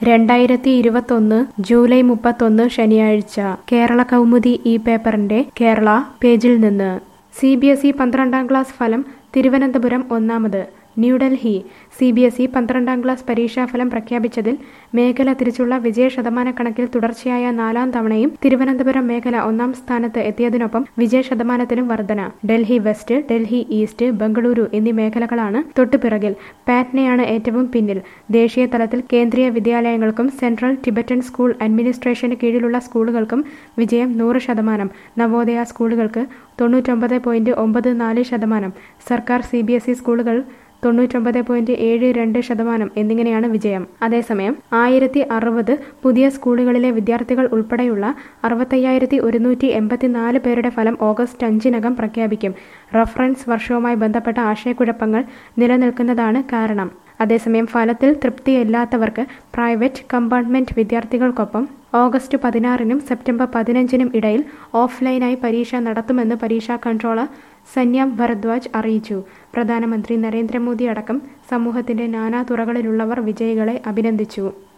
രണ്ടായിരത്തി ഇരുപത്തൊന്ന് ജൂലൈ മുപ്പത്തൊന്ന് ശനിയാഴ്ച കേരള കൗമുദി ഈ പേപ്പറിന്റെ കേരള പേജിൽ നിന്ന് സി ബി എസ് ഇ പന്ത്രണ്ടാം ക്ലാസ് ഫലം തിരുവനന്തപുരം ഒന്നാമത് New Delhi C B S E പന്ത്രണ്ടാം ക്ലാസ് പരീക്ഷാഫലം പ്രഖ്യാപിച്ചതിൽ മേഖല തിരിച്ചുള്ള വിജയ ശതമാനക്കണക്കിൽ തുടർച്ചയായ നാലാം തവണയും തിരുവനന്തപുരം മേഖല ഒന്നാം സ്ഥാനത്ത് എത്തിയതിനൊപ്പം വിജയ ശതമാനത്തിലും വർധന ഡൽഹി വെസ്റ്റ് ഡൽഹി ഈസ്റ്റ് ബംഗളൂരു എന്നീ മേഖലകളാണ് തൊട്ടുപിറകിൽ പാറ്റ്നയാണ് ഏറ്റവും പിന്നിൽ ദേശീയ തലത്തിൽ കേന്ദ്രീയ വിദ്യാലയങ്ങൾക്കും സെൻട്രൽ ടിബറ്റൻ സ്കൂൾ അഡ്മിനിസ്ട്രേഷന് കീഴിലുള്ള സ്കൂളുകൾക്കും വിജയം നൂറ് ശതമാനം നവോദയ സ്കൂളുകൾക്ക് തൊണ്ണൂറ്റൊമ്പത് പോയിന്റ് ഒമ്പത് നാല് ശതമാനം സർക്കാർ സി ബി എസ് ഇ സ്കൂളുകൾ തൊണ്ണൂറ്റൊമ്പത് പോയിന്റ് ഏഴ് രണ്ട് ശതമാനം എന്നിങ്ങനെയാണ് വിജയം അതേസമയം ആയിരത്തി അറുപത് പുതിയ സ്കൂളുകളിലെ വിദ്യാർത്ഥികൾ ഉൾപ്പെടെയുള്ള അറുപത്തയ്യായിരത്തി ഒരുന്നൂറ്റി എൺപത്തിനാല് പേരുടെ ഫലം ഓഗസ്റ്റ് അഞ്ചിനകം പ്രഖ്യാപിക്കും റഫറൻസ് വർഷവുമായി ബന്ധപ്പെട്ട ആശയക്കുഴപ്പങ്ങൾ നിലനിൽക്കുന്നതാണ് കാരണം അതേസമയം ഫലത്തിൽ തൃപ്തിയില്ലാത്തവർക്ക് പ്രൈവറ്റ് കമ്പാർട്ട്മെന്റ് വിദ്യാർത്ഥികൾക്കൊപ്പം ഓഗസ്റ്റ് പതിനാറിനും സെപ്റ്റംബർ പതിനഞ്ചിനും ഇടയിൽ ഓഫ്ലൈനായി പരീക്ഷ നടത്തുമെന്ന് പരീക്ഷാ കൺട്രോളർ സന്യാം ഭരദ്വാജ് അറിയിച്ചു പ്രധാനമന്ത്രി നരേന്ദ്രമോദി അടക്കം സമൂഹത്തിന്റെ നാനാ തുറകളിലുള്ളവർ വിജയികളെ അഭിനന്ദിച്ചു